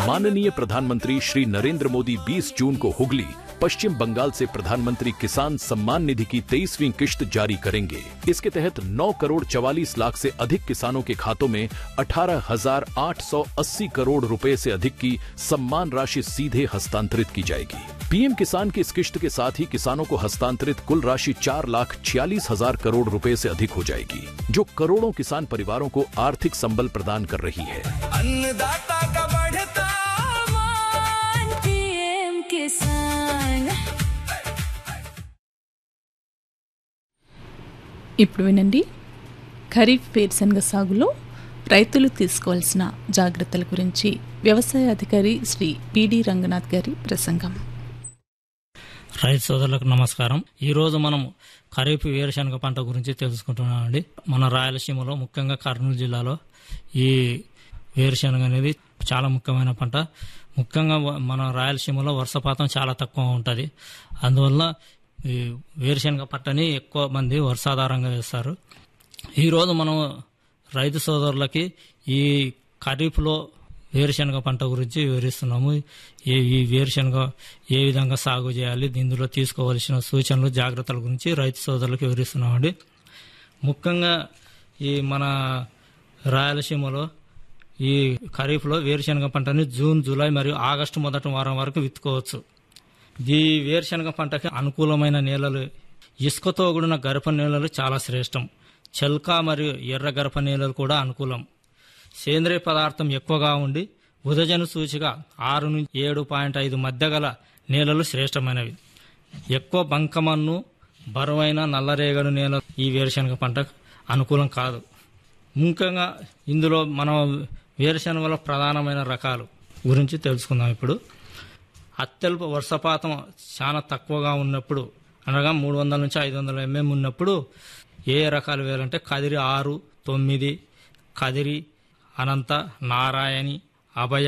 माननीय प्रधानमंत्री श्री नरेंद्र मोदी 20 जून को हुगली पश्चिम बंगाल से प्रधानमंत्री किसान सम्मान निधि की तेईसवीं किश्त जारी करेंगे इसके तहत 9 करोड़ 44 लाख से अधिक किसानों के खातों में 18,880 करोड़ रुपए से अधिक की सम्मान राशि सीधे हस्तांतरित की जाएगी पीएम किसान की इस किश्त के साथ ही किसानों को हस्तांतरित कुल राशि चार लाख छियालीस हजार करोड़ रुपए से अधिक हो जाएगी जो करोड़ों किसान परिवारों को आर्थिक संबल प्रदान कर रही है अन्नदाता का बढ़ता मान पीएम किसान ఇప్పుడు వినండి ఖరీఫ్ వేరుశనగ సాగులో రైతులు తీసుకోవాల్సిన జాగ్రత్తల గురించి వ్యవసాయ అధికారి శ్రీ పిడి రంగనాథ్ గారి ప్రసంగం రైతు సోదరులకు నమస్కారం ఈ రోజు మనం ఖరీఫ్ వేరుశనగ పంట గురించి తెలుసుకుంటున్నామండి మన రాయలసీమలో ముఖ్యంగా కర్నూలు జిల్లాలో ఈ వేరుశనగ అనేది చాలా ముఖ్యమైన పంట ముఖ్యంగా వ- మన రాయలసీమలో వర్షపాతం చాలా తక్కువ ఉంటుంది అందువల్ల ఈ వేరుశనగ పంటని ఎక్కువ మంది వర్షాధారంగా వేస్తారు ఈరోజు మనం రైతు సోదరులకి ఈ ఖరీఫ్లో వేరుశనగ పంట గురించి వివరిస్తున్నాము ఈ ఈ వేరుశనగ ఏ విధంగా సాగు చేయాలి ఇందులో తీసుకోవాల్సిన సూచనలు జాగ్రత్తల గురించి రైతు సోదరులకు వివరిస్తున్నామండి ముఖ్యంగా ఈ మన రాయలసీమలో ఈ ఖరీఫ్లో వేరుశనగ పంటని జూన్ జూలై మరియు ఆగస్టు మొదటి వారం వరకు విత్తుకోవచ్చు ఈ వేరుశనగ పంటకి అనుకూలమైన నేలలు ఇసుకతో కూడిన గరప నేలలు చాలా శ్రేష్టం చెల్క మరియు ఎర్ర గరప నేలలు కూడా అనుకూలం సేంద్రియ పదార్థం ఎక్కువగా ఉండి ఉదజన సూచిక ఆరు నుంచి ఏడు పాయింట్ ఐదు మధ్య గల నేలలు శ్రేష్టమైనవి ఎక్కువ బంకమన్ను బరువైన నల్లరేగడి నేల ఈ వేరుశనగ పంట అనుకూలం కాదు ముఖ్యంగా ఇందులో మనం వేరుశనగల ప్రధానమైన రకాలు గురించి తెలుసుకుందాం ఇప్పుడు అత్యల్ప వర్షపాతం చాలా తక్కువగా ఉన్నప్పుడు అనగా మూడు వందల నుంచి ఐదు వందల ఎంఎం ఉన్నప్పుడు ఏ రకాలు వేయాలంటే కదిరి ఆరు తొమ్మిది కదిరి అనంత నారాయణి అభయ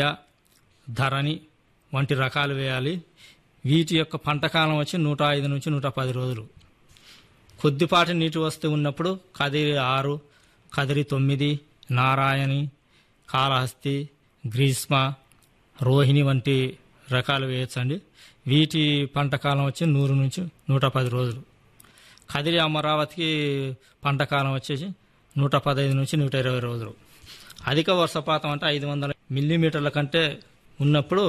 ధరణి వంటి రకాలు వేయాలి వీటి యొక్క పంట కాలం వచ్చి నూట ఐదు నుంచి నూట పది రోజులు కొద్దిపాటి నీటి వస్తూ ఉన్నప్పుడు కదిరి ఆరు కదిరి తొమ్మిది నారాయణి కాళహస్తి గ్రీష్మ రోహిణి వంటి రకాలు వేయచ్చండి వీటి పంట కాలం వచ్చి నూరు నుంచి నూట పది రోజులు కదిరి అమరావతికి పంట కాలం వచ్చేసి నూట పదహైదు నుంచి నూట ఇరవై రోజులు అధిక వర్షపాతం అంటే ఐదు వందల మిల్లీమీటర్ల కంటే ఉన్నప్పుడు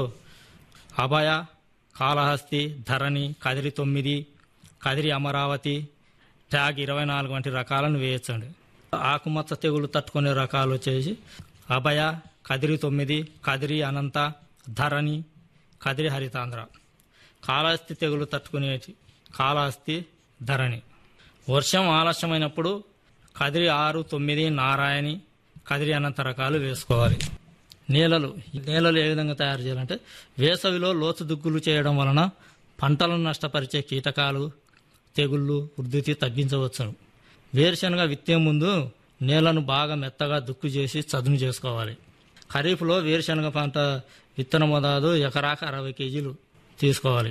అభయ కాళహస్తి ధరణి కదిరి తొమ్మిది కదిరి అమరావతి ట్యాగ్ ఇరవై నాలుగు వంటి రకాలను వేయచ్చండి ఆకుమచ్చ తెగులు తట్టుకునే రకాలు వచ్చేసి అభయ కదిరి తొమ్మిది కదిరి అనంత ధరణి కదిరి హరితాంధ్ర కాళహస్తి తెగులు తట్టుకునేటి కాళహస్తి ధరణి వర్షం ఆలస్యమైనప్పుడు కదిరి ఆరు తొమ్మిది నారాయణి కదిరి అనంత రకాలు వేసుకోవాలి నేలలు ఈ నేలలు ఏ విధంగా తయారు చేయాలంటే వేసవిలో లోతు దుక్కులు చేయడం వలన పంటలను నష్టపరిచే కీటకాలు తెగుళ్ళు ఉధృతి తగ్గించవచ్చును వేరుశనగ విత్తే ముందు నేలను బాగా మెత్తగా దుక్కు చేసి చదును చేసుకోవాలి ఖరీఫ్లో వేరుశనగ పంట విత్తన మోతాదు ఎకరాకు అరవై కేజీలు తీసుకోవాలి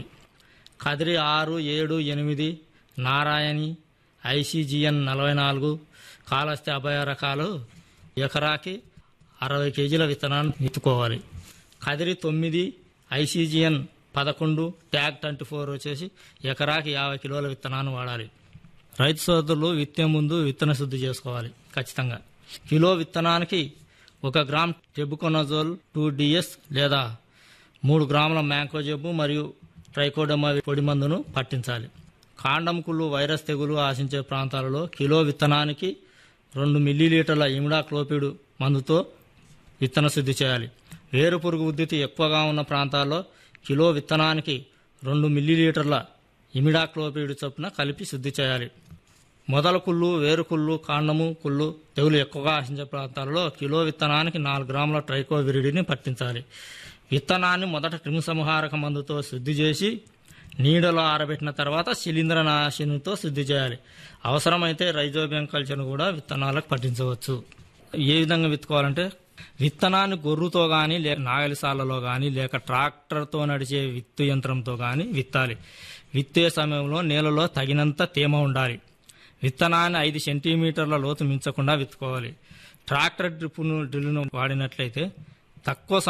కదిరి ఆరు ఏడు ఎనిమిది నారాయణి ఐసీజిఎన్ నలభై నాలుగు కాళహస్తి అభయ రకాలు ఎకరాకి అరవై కేజీల విత్తనాన్ని విత్తుకోవాలి కదిరి తొమ్మిది ఐసీజిఎన్ పదకొండు ట్యాగ్ ట్వంటీ ఫోర్ వచ్చేసి ఎకరాకి యాభై కిలోల విత్తనాన్ని వాడాలి రైతు సోదరులు విత్తే ముందు విత్తన శుద్ధి చేసుకోవాలి ఖచ్చితంగా కిలో విత్తనానికి ఒక గ్రామ్ టెబుకొనజోల్ టూ డిఎస్ లేదా మూడు గ్రాముల మ్యాంకో జబ్బు మరియు ట్రైకోడమా పొడి మందును పట్టించాలి కాండం కుళ్ళు వైరస్ తెగులు ఆశించే ప్రాంతాలలో కిలో విత్తనానికి రెండు మిల్లీలీటర్ల ఇమిడాక్లోపిడ్ మందుతో విత్తన శుద్ధి చేయాలి వేరు పురుగు ఉద్ధృతి ఎక్కువగా ఉన్న ప్రాంతాల్లో కిలో విత్తనానికి రెండు మిల్లీలీటర్ల ఇమిడాక్లోపిడ్ చొప్పున కలిపి శుద్ధి చేయాలి మొదల కుళ్ళు వేరు కుళ్ళు కాండము కుళ్ళు తెగులు ఎక్కువగా ఆశించే ప్రాంతాలలో కిలో విత్తనానికి నాలుగు గ్రాముల ట్రైకోవిరిడిని పట్టించాలి విత్తనాన్ని మొదట క్రిమిసంహారక మందుతో శుద్ధి చేసి నీడలో ఆరబెట్టిన తర్వాత శిలీంద్రనాశినితో శుద్ధి చేయాలి అవసరమైతే రైజోబియం కల్చర్ను కూడా విత్తనాలకు పట్టించవచ్చు ఏ విధంగా విత్తుకోవాలంటే విత్తనాన్ని గొర్రుతో కానీ లేక నాగలిసాలలో కానీ లేక ట్రాక్టర్తో నడిచే విత్తు యంత్రంతో కానీ విత్తాలి విత్తే సమయంలో నేలలో తగినంత తేమ ఉండాలి విత్తనాన్ని ఐదు సెంటీమీటర్ల లోతు మించకుండా విత్తుకోవాలి ట్రాక్టర్ డ్రిప్పును డ్రిల్ను వాడినట్లయితే తక్కువ